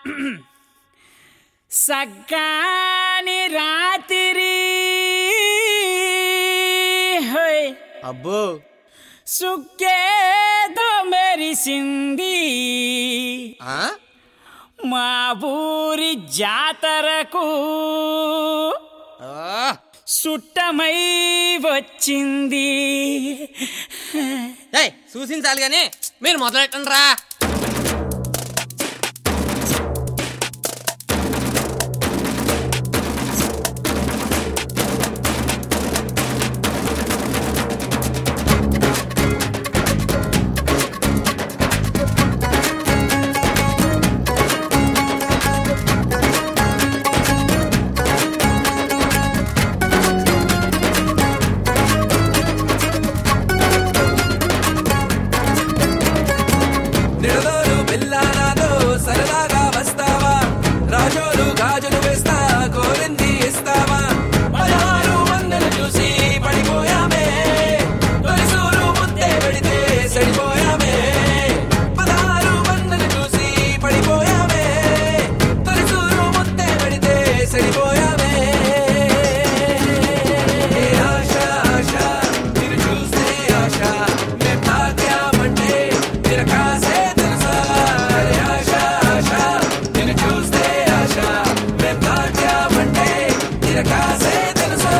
సగ్గాని రాత్రి హోయ్ అబ్బో సుక్కేదో మెరిసింది ఆ? మా ఊరి జాతరకు ఆ, సుట్టమై వచ్చింది ఏయ్ చూసించాలి కానీ మీరు మొదలెట్టండి రా నిడదోలు పిల్లానాతో సరదాగా వస్తావా రాజోలు గాజులు వేస్తా కోరింది ఇస్తావా పదహారు వందలు చూసి పడిపోయామే తొలిసూరు ముద్దే పెడితే సరిపోయామే పదహారు వందలు చూసి పడిపోయామే తొలిసూరు ముద్దే పెడితే సరిపోయామే ఏ ఆశ ఆశ నిన్ను చూస్తే ఆశ మేం తాకామంటే నిరకాసే తెలుసా ఏ ఆశ ఆశ నిన్ను చూస్తే ఆశ మేం తాకామంటే నిరకాసే తెలుసా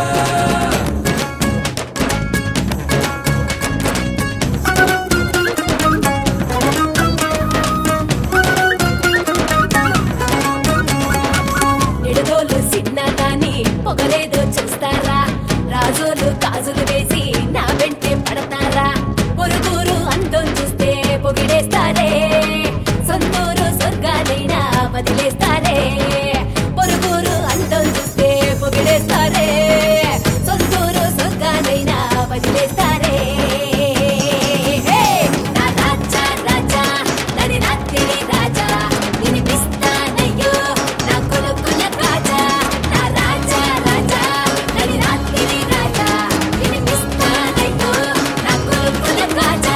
నిడదోలు సిన్న గాని పొగలేదో చూస్తారా రాజోలు గాజులు వేసి నా వెంటే పడతారా పొరుగురు అందం చూస్తే పొగిడేస్తారే సొంతూరు స్వర్గాలైనా వదిలేస్తారే పొరుగురు అందం చూస్తే పొగిడేస్తారే సొంతూరు స్వర్గాలైనా వదిలేస్తారే హే! నా రాజా రాజా నది రాత్రి రాజా వినిపిస్తానయ్యో నా కొనుక్కున్న కాజా నా రాజా రాజా నది రాత్రి రాజా వినిపిస్తానయ్యో నా కొనుక్కున్న కాజా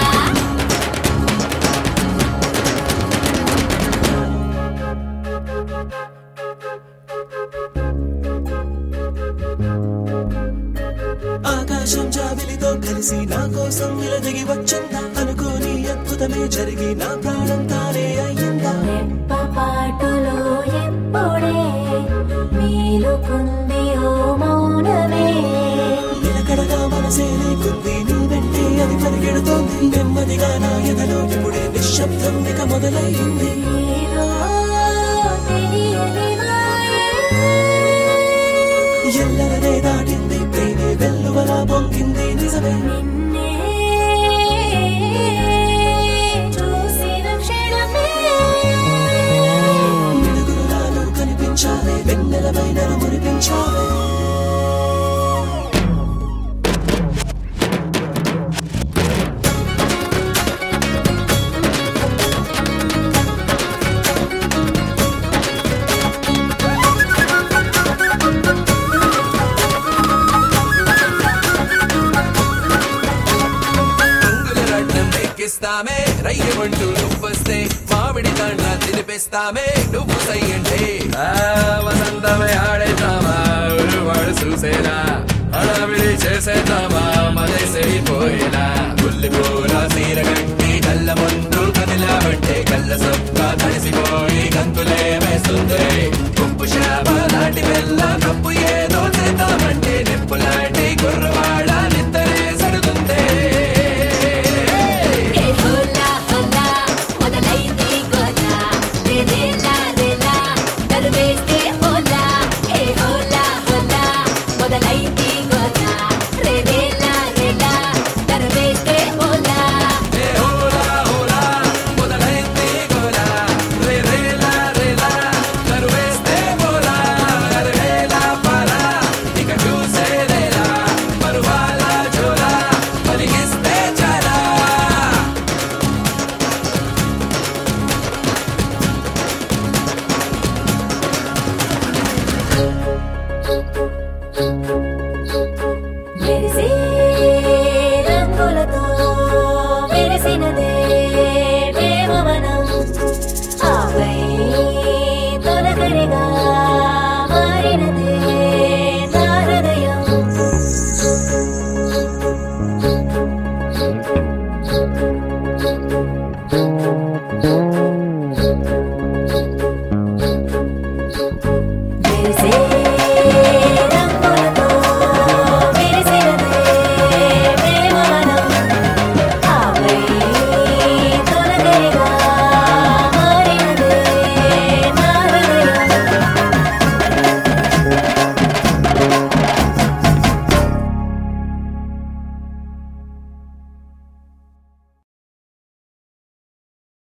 ఆకాశం జాబిలితో కలిసి నా కోసం నిలదిగి వచ్చిందా అనుకోని అద్భుతమే జరిగి నా ప్రాణం తానే అయ్యిందా రెప్పపాటులో ఎప్పుడే మేలుకుంది ఓ మౌనమే నిలకడగా మనసే లేకుంది నీ వెంటే అది పరిగెడుతోంది నెమ్మదిగా నా ఎదలో ఇప్పుడే నిశ్శబ్దం ఇక మొదలయ్యింది ఏదో తెలియని మాయే. ఎల్లరనే దాటింది ప్రేమే వెల్లువలా పొంగింది నిజమే నిన్నే చూసిన క్షణమే వెలుగులాలు కనిపించావే వెన్నెలమైన మురిపించావే రంగుల రడ్డం ఎక్కిస్తామే రయ్యమంటూ నువ్వొస్తే మామిడి దాండ్లా తినిపిస్తామే నువ్వు సయ్యంటే ఆ వసంతమే ఆడేద్దామా వాడు చూసేలా హడావిడి చేసేద్దామా మదే సరిపోయేలా గుల్లి పూల సీర కట్టి కళ్ళ ముందు కదిలావంటే